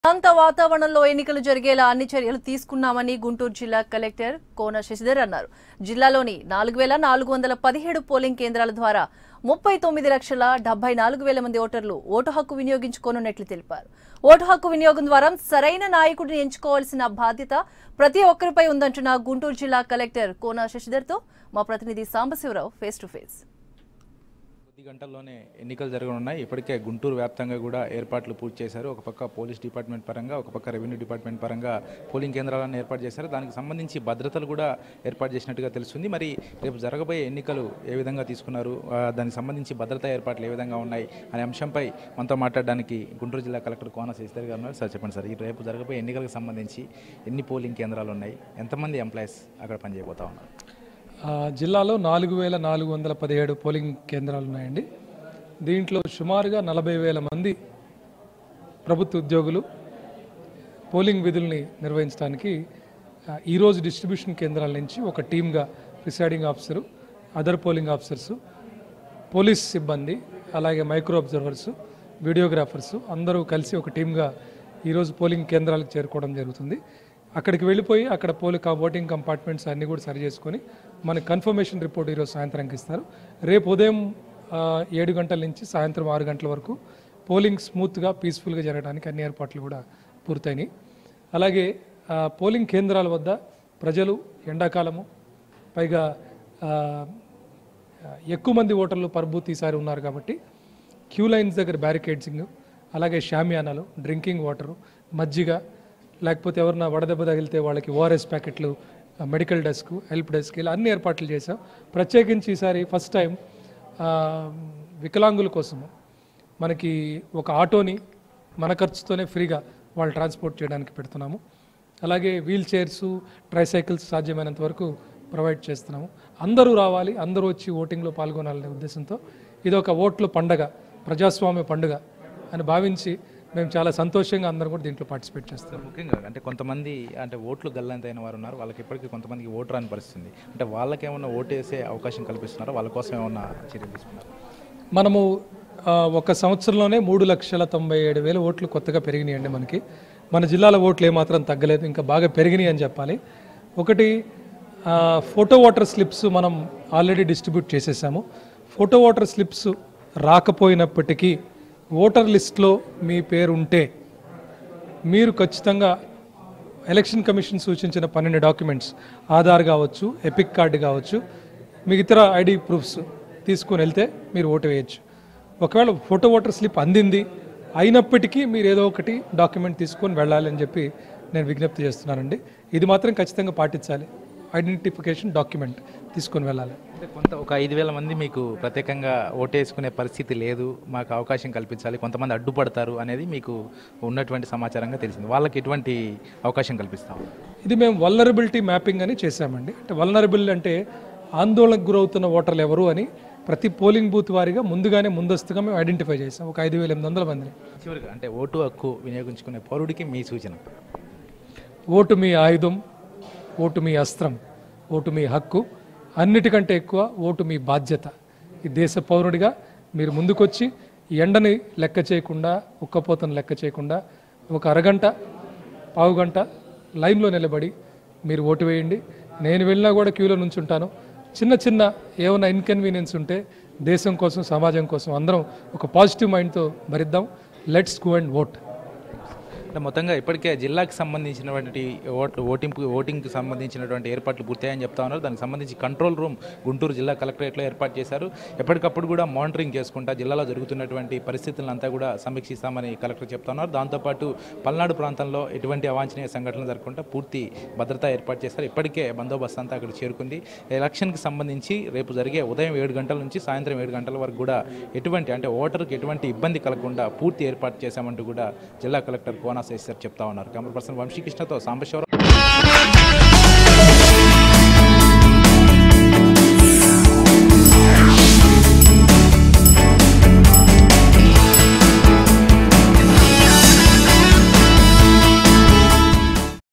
శాంత వాతావరణంలో ఎన్నికలు జరిగేలా అన్ని చర్యలు తీసుకున్నామని గుంటూరు జిల్లా కలెక్టర్ కోన శశిధర్ అన్నారు జిల్లాలోని నాలుగు వేల నాలుగు వందల పదిహేడు పోలింగ్ కేంద్రాల ద్వారా ముప్పై తొమ్మిది లక్షల డెబ్బై నాలుగు వేల మంది ఓటర్లు ఓటు హక్కు వినియోగించుకోనున్నట్లు తెలిపారు ఓటు హక్కు వినియోగం ద్వారా సరైన నాయకుడిని ఎంచుకోవాల్సిన బాధ్యత ప్రతి ఒక్కరిపై ఉందంటున్న గుంటూరు జిల్లా కలెక్టర్ కోన శశిధర్తో మా ప్రతినిధి సాంబశివరావు ఫేస్ టు ఫేస్ కొద్ది గంటల్లోనే ఎన్నికలు జరగనున్నాయి ఇప్పటికే గుంటూరు వ్యాప్తంగా కూడా ఏర్పాట్లు పూర్తి చేశారు ఒక పక్క పోలీస్ డిపార్ట్మెంట్ పరంగా ఒక పక్క రెవెన్యూ డిపార్ట్మెంట్ పరంగా పోలింగ్ కేంద్రాలను ఏర్పాటు చేశారు దానికి సంబంధించి భద్రతలు కూడా ఏర్పాటు చేసినట్టుగా తెలుస్తుంది మరి రేపు జరగబోయే ఎన్నికలు ఏ విధంగా తీసుకున్నారు ఆ, దానికి సంబంధించి భద్రతా ఏర్పాట్లు ఏ విధంగా ఉన్నాయి అనే అంశంపై మనతో మాట్లాడడానికి గుంటూరు జిల్లా కలెక్టర్ కోన శశిధర్ గారు ఉన్నారు సార్ చెప్పండి సార్ ఈ రేపు జరగబోయే ఎన్నికలకు సంబంధించి ఎన్ని పోలింగ్ కేంద్రాలు ఉన్నాయి ఎంతమంది ఎంప్లాయీస్ అక్కడ పనిచేయబోతా ఉన్నారు ఆ, జిల్లాలో నాలుగు వేల నాలుగు వందల పదిహేడు పోలింగ్ కేంద్రాలు ఉన్నాయండి దీంట్లో సుమారుగా నలభై వేల మంది ప్రభుత్వ ఉద్యోగులు పోలింగ్ విధుల్ని నిర్వహించడానికి ఆ, ఈరోజు డిస్ట్రిబ్యూషన్ కేంద్రాల నుంచి ఒక టీమ్గా presiding officer other polling officers police సిబ్బంది అలాగే మైక్రో అబ్జర్వర్స్ వీడియోగ్రాఫర్స్ అందరూ కలిసి ఒక టీమ్గా ఈరోజు పోలింగ్ కేంద్రాలకు చేరుకోవడం జరుగుతుంది అక్కడికి వెళ్ళిపోయి అక్కడ పోలింగ్ ఓటింగ్ కంపార్ట్మెంట్స్ అన్నీ కూడా సరి చేసుకొని మనకి కన్ఫర్మేషన్ రిపోర్ట్ ఈరోజు సాయంత్రంకి ఇస్తారు రేపు ఉదయం ఆ, ఏడు గంటల నుంచి సాయంత్రం ఆరు గంటల వరకు పోలింగ్ స్మూత్గా పీస్ఫుల్గా జరగడానికి అన్ని ఏర్పాట్లు కూడా పూర్తయినాయి అలాగే ఆ, పోలింగ్ కేంద్రాల వద్ద ప్రజలు ఎండాకాలము పైగా ఆ, ఎక్కువ మంది ఓటర్లు పర్ బూత్ ఈసారి ఉన్నారు కాబట్టి క్యూ లైన్స్ దగ్గర బ్యారికేడ్సింగ్ అలాగే షామియానాలు డ్రింకింగ్ వాటరు మజ్జిగ లేకపోతే ఎవరన్నా వడదెబ్బ తగిలితే వాళ్ళకి ఓఆర్ఎస్ ప్యాకెట్లు మెడికల్ డెస్క్ హెల్ప్ డెస్క్ ఇలా అన్ని ఏర్పాట్లు చేశాం ప్రత్యేకించి ఈసారి ఫస్ట్ టైం ఆ, వికలాంగుల కోసము మనకి ఒక ఆటోని మన ఖర్చుతోనే ఫ్రీగా వాళ్ళు ట్రాన్స్పోర్ట్ చేయడానికి పెడుతున్నాము అలాగే వీల్ చైర్స్ ట్రైసైకిల్స్ సాధ్యమైనంత వరకు ప్రొవైడ్ చేస్తున్నాము అందరూ రావాలి అందరూ వచ్చి ఓటింగ్లో పాల్గొనాలనే ఉద్దేశంతో ఇది ఒక ఓట్ల పండగ ప్రజాస్వామ్య పండుగ అని భావించి మేము చాలా సంతోషంగా అందరం కూడా దీంట్లో పార్టిసిపేట్ చేస్తాం ముఖ్యంగా అంటే కొంతమంది అంటే ఓట్లు గల్లంతైన వారు ఉన్నారు వాళ్ళకి ఇప్పటికీ కొంతమందికి ఓటు రాని పరిస్థితి ఉంది అంటే వాళ్ళకి ఏమన్నా ఓటు వేసే అవకాశం కల్పిస్తున్నారా వాళ్ళ కోసం ఏమన్నా చర్యలు తీసుకున్నారు మనము ఆ, ఒక సంవత్సరంలోనే మూడు లక్షల తొంభై ఏడు వేల ఓట్లు కొత్తగా పెరిగినాయండి మనకి మన జిల్లాల ఓట్లు ఏమాత్రం తగ్గలేదు ఇంకా బాగా పెరిగినాయి అని చెప్పాలి ఒకటి ఆ, ఫోటో ఓటర్ స్లిప్స్ మనం ఆల్రెడీ డిస్ట్రిబ్యూట్ చేసేసాము ఫోటో ఓటర్ స్లిప్స్ రాకపోయినప్పటికీ ఓటర్ లిస్ట్లో మీ పేరు ఉంటే మీరు ఖచ్చితంగా ఎలక్షన్ కమిషన్ సూచించిన పన్నెండు డాక్యుమెంట్స్ ఆధార్ కావచ్చు ఎపిక్ కార్డు కావచ్చు మీకు ఇతర ఐడి ప్రూఫ్స్ తీసుకొని వెళ్తే మీరు ఓటు వేయచ్చు ఒకవేళ ఫోటో ఓటర్ స్లిప్ అందింది అయినప్పటికీ మీరు ఏదో ఒకటి డాక్యుమెంట్ తీసుకొని వెళ్ళాలి అని చెప్పి నేను విజ్ఞప్తి చేస్తున్నానండి ఇది మాత్రం ఖచ్చితంగా పాటించాలి ఐడెంటిఫికేషన్ డాక్యుమెంట్ తీసుకొని వెళ్ళాలి అంటే కొంత ఒక ఐదు వేల మంది మీకు ప్రత్యేకంగా ఓటు వేసుకునే పరిస్థితి లేదు మాకు అవకాశం కల్పించాలి కొంతమంది అడ్డుపడతారు అనేది మీకు ఉన్నటువంటి సమాచారంగా తెలిసింది వాళ్ళకి ఎటువంటి అవకాశం కల్పిస్తాం ఇది మేము వల్నరబిలిటీ మ్యాపింగ్ అని చేశామండి అంటే వల్నరబుల్ అంటే ఆందోళనకు గురవుతున్న ఓటర్లు ఎవరు అని ప్రతి పోలింగ్ బూత్ వారీగా ముందుగానే ముందస్తుగా మేము ఐడెంటిఫై చేసాం ఒక ఐదు వేల ఎనిమిది వందల మందిని చివరిగా అంటే ఓటు హక్కు వినియోగించుకునే పౌరుడికి మీ సూచన ఓటు మీ ఆయుధం ఓటు మీ అస్త్రం ఓటు మీ హక్కు అన్నిటికంటే ఎక్కువ ఓటు మీ బాధ్యత ఈ దేశ పౌరుడిగా మీరు ముందుకొచ్చి ఈ ఎండని లెక్క చేయకుండా ఉక్కపోతను లెక్క చేయకుండా ఒక అరగంట పావు గంట లైన్లో నిలబడి మీరు ఓటు వేయండి నేను వెళ్ళినా కూడా క్యూలో నుంచుంటాను చిన్న చిన్న ఏమైనా ఇన్కన్వీనియన్స్ ఉంటే దేశం కోసం సమాజం కోసం అందరం ఒక పాజిటివ్ మైండ్తో భరిద్దాం లెట్స్ గో అండ్ ఓట్ అంటే మొత్తంగా ఇప్పటికే జిల్లాకి సంబంధించినటువంటి ఓట్లు ఓటింపు ఓటింగ్కి సంబంధించినటువంటి ఏర్పాట్లు పూర్తయ్యాయని చెప్తా ఉన్నారు దానికి సంబంధించి కంట్రోల్ రూమ్ గుంటూరు జిల్లా కలెక్టరేట్లో ఏర్పాటు చేశారు ఎప్పటికప్పుడు కూడా మానిటరింగ్ చేసుకుంటా జిల్లాలో జరుగుతున్నటువంటి పరిస్థితులను అంతా కూడా సమీక్షిస్తామని కలెక్టర్ చెప్తా ఉన్నారు దాంతోపాటు పల్నాడు ప్రాంతంలో ఎటువంటి అవాంఛనీయ సంఘటనలు జరగకుండా పూర్తి భద్రత ఏర్పాటు చేశారు ఇప్పటికే బందోబస్తు అంతా అక్కడ చేరుకుంది ఎలక్షన్కి సంబంధించి రేపు జరిగే ఉదయం ఏడు గంటల నుంచి సాయంత్రం ఏడు గంటల వరకు కూడా ఎటువంటి అంటే ఓటర్కి ఎటువంటి ఇబ్బంది కలగకుండా పూర్తి ఏర్పాటు చేశామంటూ కూడా జిల్లా కలెక్టర్ కోనా శేషర్ చెప్తా ఉన్నారు కెమెరా పర్సన్ వంశీకృష్ణతో సాంబశివరావు